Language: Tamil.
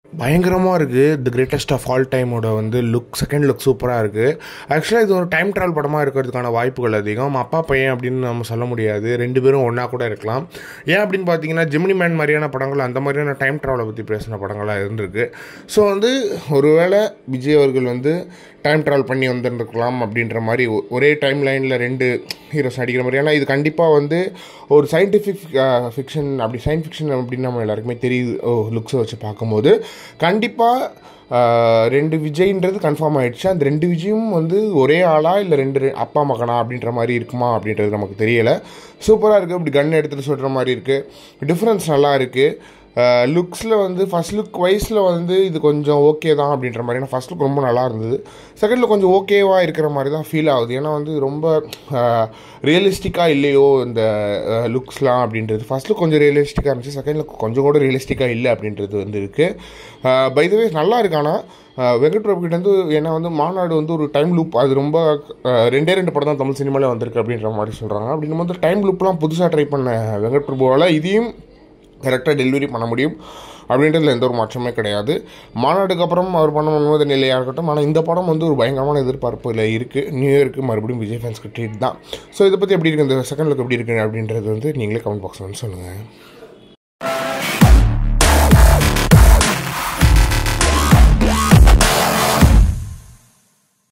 பயங்கரமாக இருக்குது தி கிரேட்டஸ்ட் ஆஃப் ஆல் டைமோட வந்து லுக் செகண்ட் லுக் சூப்பராக இருக்குது ஆக்சுவலாக இது ஒரு டைம் ட்ராவல் படமாக இருக்கிறதுக்கான வாய்ப்புகள் அதிகம் அப்பா பையன் அப்படின்னு நம்ம சொல்ல முடியாது ரெண்டு பேரும் ஒன்றா கூட இருக்கலாம் ஏன் அப்படின்னு பார்த்தீங்கன்னா ஜெமினி மேன் மாதிரியான படங்கள் அந்த மாதிரியான டைம் ட்ராவலை பற்றி பேசின படங்களாக இருந்திருக்கு ஸோ வந்து ஒருவேளை விஜய் அவர்கள் வந்து டைம் ட்ராவல் பண்ணி வந்துருக்கலாம் அப்படின்ற மாதிரி ஒ- ஒரே டைம் லைனில் ரெண்டு ஹீரோஸ் நடிக்கிற மாதிரி ஏன்னா இது கண்டிப்பாக வந்து ஒரு சயின்டிஃபிக் ஃபிக்ஷன் அப்படி சயின்ஸ் ஃபிக்ஷன் அப்படின்னு நம்ம எல்லாருக்குமே தெரியுது ஓ லுக்ஸை வச்சு பார்க்கும்போது கண்டிப்பாக ரெண்டு விஜய்ன்றது கன்ஃபார்ம் ஆயிடுச்சு அந்த ரெண்டு விஜயும் வந்து ஒரே ஆளா இல்லை ரெண்டு ரெ- அப்பா மகனா அப்படின்ற மாதிரி இருக்குமா அப்படின்றது நமக்கு தெரியலை சூப்பராக இருக்குது இப்படி கன் எடுத்துகிட்டு சொல்கிற மாதிரி இருக்குது டிஃப்ரென்ஸ் நல்லா இருக்குது லுக்ஸில் வந்து ஃபஸ்ட் லுக் வைஸில் வந்து இது கொஞ்சம் ஓகே தான் அப்படின்ற மாதிரி ஏன்னா ஃபஸ்ட் லுக் ரொம்ப நல்லா இருந்தது செகண்ட் லுக் கொஞ்சம் ஓகேவாக இருக்கிற மாதிரி தான் ஃபீல் ஆகுது ஏன்னா வந்து ரொம்ப ரியலிஸ்டிக்காக இல்லையோ இந்த லுக்ஸ்லாம் அப்படின்றது ஃபஸ்ட் லுக் கொஞ்சம் ரியலிஸ்டிக்காக இருந்துச்சு செகண்ட் லுக் கொஞ்சம் கூட ரியலிஸ்டிக்காக இல்லை அப்படின்றது வந்து இருக்குது பைதவே நல்லா இருக்கு ஆனால் அஹ் வெங்கட் பிரபு கிட்ட வந்து ஏன்னா வந்து மாநாடு வந்து ஒரு டைம் லூப் அது ரொம்ப அஹ் ரெண்டே ரெண்டு படம் தான் தமிழ் சினிமாவில் வந்திருக்கு அப்படின்ற மாதிரி சொல்கிறாங்க அப்படின்னு வந்து டைம் லூப்லாம் புதுசாக ட்ரை பண்ண வெங்கட் பிரபுவால் இதையும் கரெக்டாக டெலிவரி பண்ண முடியும் அப்படின்றதுல எந்த ஒரு மாற்றமே கிடையாது மாநாடுக்கு அப்புறம் அவர் பண்ண முன்மத நிலையாக இருக்கட்டும் ஆனால் இந்த படம் வந்து ஒரு பயங்கரமான எதிர்பார்ப்பில் இருக்குது நியூ இயருக்கு மறுபடியும் விஜய் ஃபேன்ஸ்க்கு ட்ரீட் தான் ஸோ இதை பற்றி எப்படி இருக்குது இந்த செகண்ட் லுக் எப்படி இருக்குது அப்படின்றது வந்து நீங்களே கமெண்ட் பாக்ஸில் வந்து சொல்லுங்கள்